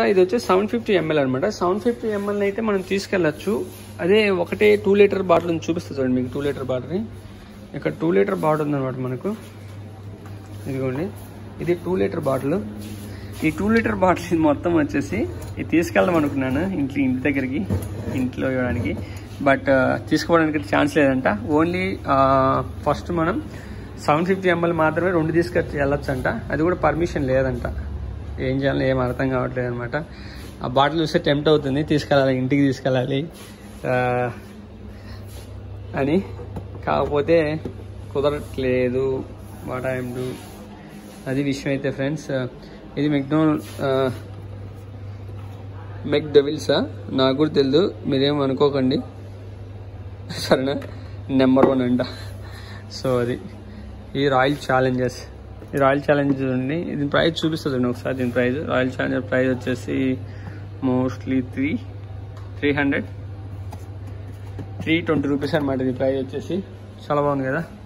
ఇది వచ్చేసి seven fifty ML అనమాట సెవెన్ ఫిఫ్టీ ఎంఎల్ అయితే మనం తీసుకెళ్ళచ్చు అదే ఒకటే టూ లీటర్ బాటిల్ ఉంది చూపిస్తుంది చూడండి మీకు టూ లీటర్ బాటిల్ని ఇక్కడ టూ లీటర్ బాటిల్ ఉందన్నమాట మనకు ఇదిగోండి ఇది టూ లీటర్ బాటిల్ ఈ టూ లీటర్ బాటిల్ ఇది మొత్తం వచ్చేసి ఇది తీసుకెళ్దాం అనుకున్నాను ఇంట్లో ఇంటి దగ్గరికి ఇంట్లో ఇవ్వడానికి బట్ తీసుకోవడానికి ఛాన్స్ లేదంట ఓన్లీ ఫస్ట్ మనం సెవెన్ ఫిఫ్టీ ఎంఎల్ మాత్రమే రెండు తీసుకొచ్చి వెళ్ళొచ్చంట అది కూడా పర్మిషన్ లేదంట ఏం చేయాలో ఏం అర్థం కావట్లేదు అనమాట ఆ బాటిల్ చూస్తే టెంప్ట్ అవుతుంది తీసుకెళ్ళాలి ఇంటికి తీసుకెళ్ళాలి ఆ, అని కాకపోతే కుదరట్లేదు వాట్ ఐఎమ్ డూ అది విషయం అయితే ఫ్రెండ్స్ ఇది మెక్డోనల్ మెక్ డెవిల్సా నాకు కూడా తెలియదు మీరేం అనుకోకండి సరేనా నెంబర్ వన్ అంట సో అది ఈ రాయల్ ఛాలెంజెస్ ఈ రాయల్ ఛాలెంజెస్ చూడండి దీని ప్రైస్ చూపిస్తుంది ఒకసారి దీని ప్రైస్ రాయల్ ఛాలెంజర్ ప్రైస్ వచ్చేసి mostly three three hundred three twenty rupees అనమాట ఇది ప్రైస్ వచ్చేసి చాలా బాగుంది కదా